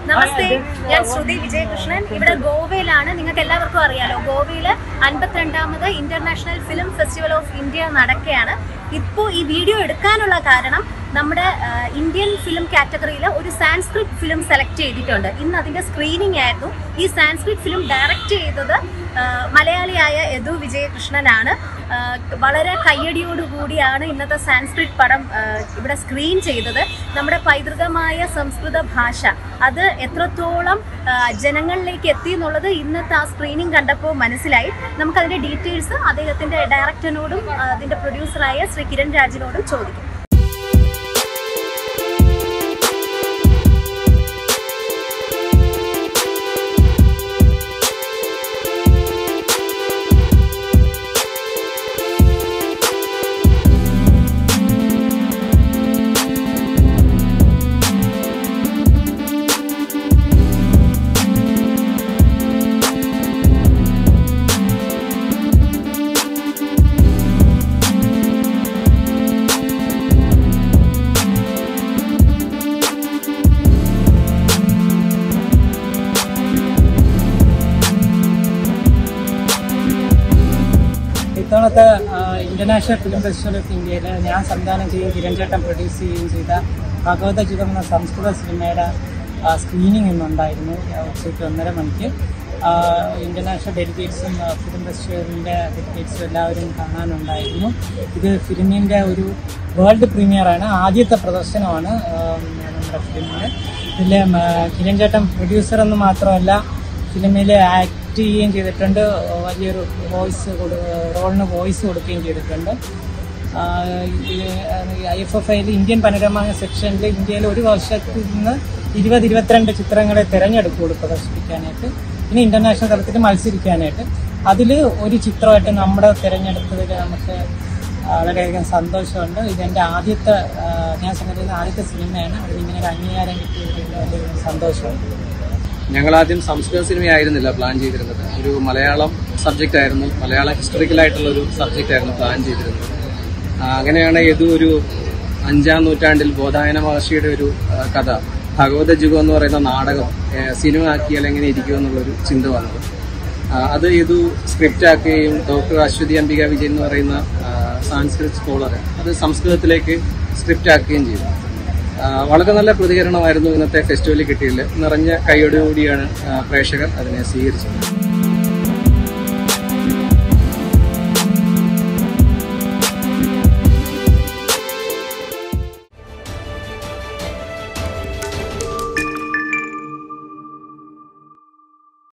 നമസ്തേ ഞാൻ ശ്രുതി വിജയകൃഷ്ണൻ ഇവിടെ ഗോവയിലാണ് നിങ്ങൾക്ക് എല്ലാവർക്കും അറിയാലോ ഗോവയില് അൻപത്തിരണ്ടാമത് international film festival of India നടക്കുകയാണ് ഇപ്പോൾ ഈ വീഡിയോ എടുക്കാനുള്ള കാരണം നമ്മുടെ ആ, ഇന്ത്യൻ ഫിലിം കാറ്റഗറിയിൽ ഒരു സാൻസ്ക്രിറ്റ് ഫിലിം സെലക്ട് ചെയ്തിട്ടുണ്ട് ഇന്ന് അതിന്റെ സ്ക്രീനിങ് ആയിരുന്നു ഈ സാൻസ്ക്രിറ്റ് ഫിലിം ഡയറക്റ്റ് ചെയ്തത് ആ, മലയാളിയായ യദു വിജയകൃഷ്ണനാണ് ആ, വളരെ കയ്യടിയോടുകൂടിയാണ് ഇന്നത്തെ സാൻസ്ക്രിറ്റ് പടം ആ, ഇവിടെ സ്ക്രീൻ ചെയ്തത് നമ്മുടെ പൈതൃകമായ സംസ്കൃത ഭാഷ അത് എത്രത്തോളം ആ, ജനങ്ങളിലേക്ക് എത്തി എന്നുള്ളത് ഇന്നത്തെ ആ സ്ക്രീനിങ് കണ്ടപ്പോൾ മനസ്സിലായി നമുക്കതിന്റെ ഡീറ്റെയിൽസ് അദ്ദേഹത്തിന്റെ ഡയറക്ടറിനോടും ആ, അതിന്റെ പ്രൊഡ്യൂസറായ ശ്രീ കിരൺ രാജിനോടും ചോദിക്കും ഇത്തവണത്തെ ഇന്റർനാഷണൽ ഫിലിം ഫെസ്റ്റിവൽ ഓഫ് ഇന്ത്യയിൽ ഞാൻ സംവിധാനം ചെയ്യുകയും കിരൺ ചേട്ടൻ പ്രൊഡ്യൂസ് ചെയ്യുകയും ചെയ്ത ഭഗവത യുഗം എന്ന സംസ്കൃത സിനിമയുടെ സ്ക്രീനിങ് ഇന്നുണ്ടായിരുന്നു ആ, ഉച്ചയ്ക്ക് ഒന്നര മണിക്ക് ഇന്റർനാഷണൽ ഡെലിഗേറ്റ്സും ഫിലിം ഫെസ്റ്റിവലിൻ്റെ ഡെലിഗേറ്റ്സും എല്ലാവരും കാണാനുണ്ടായിരുന്നു ഇത് ഫിലിമിൻ്റെ ഒരു വേൾഡ് പ്രീമിയറാണ് ആദ്യത്തെ പ്രദർശനമാണ് ആ, നമ്മുടെ ഫിലിമിന് ഇതിൽ കിരൺ ചേട്ടൻ പ്രൊഡ്യൂസർ എന്ന് മാത്രമല്ല ഫിലിമിൽ ആക്ട് ചെയ്യുകയും ചെയ്തിട്ടുണ്ട് വലിയൊരു വോയിസ് റോളിന് വോയിസ് കൊടുക്കുകയും ചെയ്തിട്ടുണ്ട് ഐ എഫ് എഫ് ഐയിൽ ഇന്ത്യൻ പനോരമ സെക്ഷനിൽ ഇന്ത്യയിൽ ഒരു വർഷത്തിൽ നിന്ന് ഇരുപത് ഇരുപത്തിരണ്ട് ചിത്രങ്ങളെ തിരഞ്ഞെടുക്കുകയുള്ളൂ പ്രദർശിപ്പിക്കാനായിട്ട് പിന്നെ ഇന്റർനാഷണൽ തലത്തിൽ മത്സരിക്കാനായിട്ട് അതിൽ ഒരു ചിത്രമായിട്ട് നമ്മുടെ തിരഞ്ഞെടുത്തതിൽ നമുക്ക് വളരെയധികം സന്തോഷമുണ്ട് ഇതെൻ്റെ ആദ്യത്തെ ആ, ഞാൻ സംഘടിപ്പിക്കുന്ന ആദ്യത്തെ സിനിമയാണ് അതിനിങ്ങനെ ഒരു അംഗീകാരം കിട്ടിയതിൽ വലിയ സന്തോഷമുണ്ട് ഞങ്ങൾ ആദ്യം സംസ്കൃത സിനിമയായിരുന്നില്ല പ്ലാൻ ചെയ്തിരുന്നത് ഒരു മലയാളം സബ്ജക്റ്റ് ആയിരുന്നു മലയാളം ഹിസ്റ്ററിക്കൽ ആയിട്ടുള്ള ഒരു സബ്ജക്റ്റ് ആയിരുന്നു പ്ലാൻ ചെയ്തിരുന്നത് ആ, അങ്ങനെയാണ് ഇത് ഒരു അഞ്ചാം നൂറ്റാണ്ടിൽ ബോധായന മഹർഷിയുടെ ഒരു ആ, കഥ ഭഗവത യുഗം എന്ന് പറയുന്ന നാടകം ഏ, സിനിമ ആക്കിയാൽ എങ്ങനെ ഇരിക്കും എന്നുള്ളൊരു ചിന്ത വന്നത് ആ, അത് ഇത് സ്ക്രിപ്റ്റ് ആക്കുകയും ഡോക്ടർ അശ്വതി അംബിക വിജയൻ എന്ന് പറയുന്ന ആ, സാൻസ്ക്രിറ്റ് സ്കോളർ അത് സംസ്കൃതത്തിലേക്ക് സ്ക്രിപ്റ്റ് ആക്കുകയും ചെയ്തു ആ, വളരെ നല്ല പ്രതികരണമായിരുന്നു ഇന്നത്തെ ഫെസ്റ്റിവലിൽ കിട്ടിയത് നിറഞ്ഞ കൈയോടുകൂടിയാണ് ആ, പ്രേക്ഷകർ അതിനെ സ്വീകരിച്ചത്